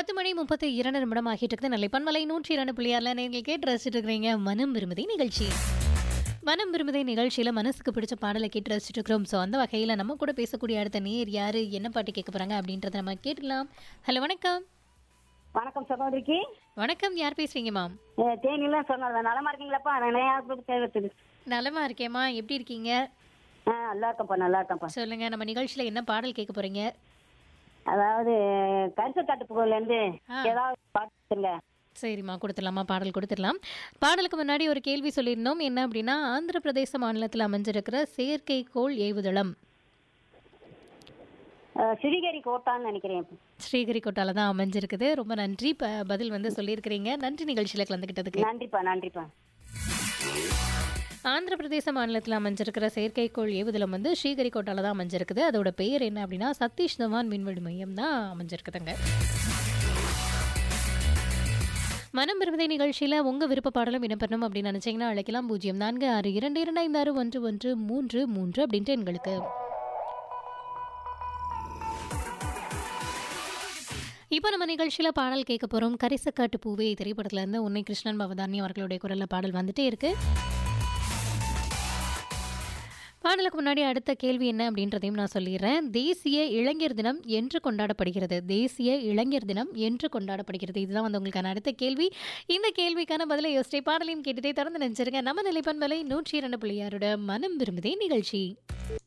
பத்து மணி முப்பத்தி இரண்டு நிமிடம் ஆகிட்டு இருக்குது நெல்லை பண்பலை நூற்றி இரண்டு புள்ளியாரில் நீங்கள் கேட்டு ரசிச்சுட்டு இருக்கிறீங்க மனம் விரும்புதை நிகழ்ச்சி மனம் விரும்புதை நிகழ்ச்சியில் மனசுக்கு பிடிச்ச பாடலை கேட்டு ரசிச்சுட்டு இருக்கிறோம் ஸோ அந்த வகையில் நம்ம கூட பேசக்கூடிய அடுத்த நேர் யார் என்ன பாட்டு கேட்க போகிறாங்க அப்படின்றத நம்ம கேட்டுக்கலாம் ஹலோ வணக்கம் வணக்கம் சகோதரிக்கு வணக்கம் யார் பேசுறீங்க மேம் தேனில சொன்னது நலமா இருக்கீங்களாப்பா நிறையா தேவைப்படுது நலமா இருக்கேம்மா எப்படி இருக்கீங்க ஆ நல்லா இருக்கப்பா நல்லா இருக்கப்பா சொல்லுங்க நம்ம நிகழ்ச்சியில் என்ன பாடல் கேட்க போறீங்க அதாவது கரிச காட்டு புகழ்ல இருந்து ஆ. ஏதாவது பாத்துங்க சரிம்மா கொடுத்துடலாமா பாடல் கொடுத்துடலாம் பாடலுக்கு முன்னாடி ஒரு கேள்வி சொல்லியிருந்தோம் என்ன அப்படின்னா ஆந்திர பிரதேச மாநிலத்தில் அமைஞ்சிருக்கிற செயற்கைக்கோள் ஏவுதளம் சிறிகேரி கோட்டான்னு நினைக்கிறேன் ஸ்ரீஹரிகோட்டால தான் அமைஞ்சிருக்குது ரொம்ப நன்றி இப்போ பதில் வந்து சொல்லியிருக்கிறீங்க நன்றி நிகழ்ச்சியில் கலந்துக்கிட்டதுக்கு நன்றிப்பா நன்றிப்பா ஆந்திர பிரதேச மாநிலத்தில் அமைஞ்சிருக்கிற செயற்கைக்கோள் ஏவுதளம் வந்து ஸ்ரீஹரிகோட்டால தான் அமைஞ்சிருக்குது அதோட பெயர் என்ன அப்படின்னா சதீஷ் தவான் விண்வெளி மையம் தான் அமைஞ்சிருக்குதுங்க மனம் விரும்பதை நிகழ்ச்சியில் உங்கள் விருப்ப பாடலும் இடம்பெறணும் அப்படின்னு நினச்சிங்கன்னா அழைக்கலாம் பூஜ்ஜியம் நான்கு ஆறு இரண்டு இரண்டு ஐந்து ஆறு ஒன்று ஒன்று மூன்று மூன்று அப்படின்ட்டு எங்களுக்கு இப்போ நம்ம நிகழ்ச்சியில் பாடல் கேட்க போகிறோம் கரிசக்காட்டு பூவே திரைப்படத்துல இருந்து உன்னை கிருஷ்ணன் பவதானி அவர்களுடைய குரலில் பாடல் வந்துட்டே இருக்கு பாடலுக்கு முன்னாடி அடுத்த கேள்வி என்ன அப்படின்றதையும் நான் சொல்லிடுறேன் தேசிய இளைஞர் தினம் என்று கொண்டாடப்படுகிறது தேசிய இளைஞர் தினம் என்று கொண்டாடப்படுகிறது இதுதான் வந்து உங்களுக்கான அடுத்த கேள்வி இந்த கேள்விக்கான பதிலை யோசிச்சை பாடலையும் கேட்டுட்டே தொடர்ந்து நினைச்சிருங்க நம்ம நிலைப்பண்பலை நூற்றி இரண்டு புள்ளியாரோட மனம் விரும்புதே நிகழ்ச்சி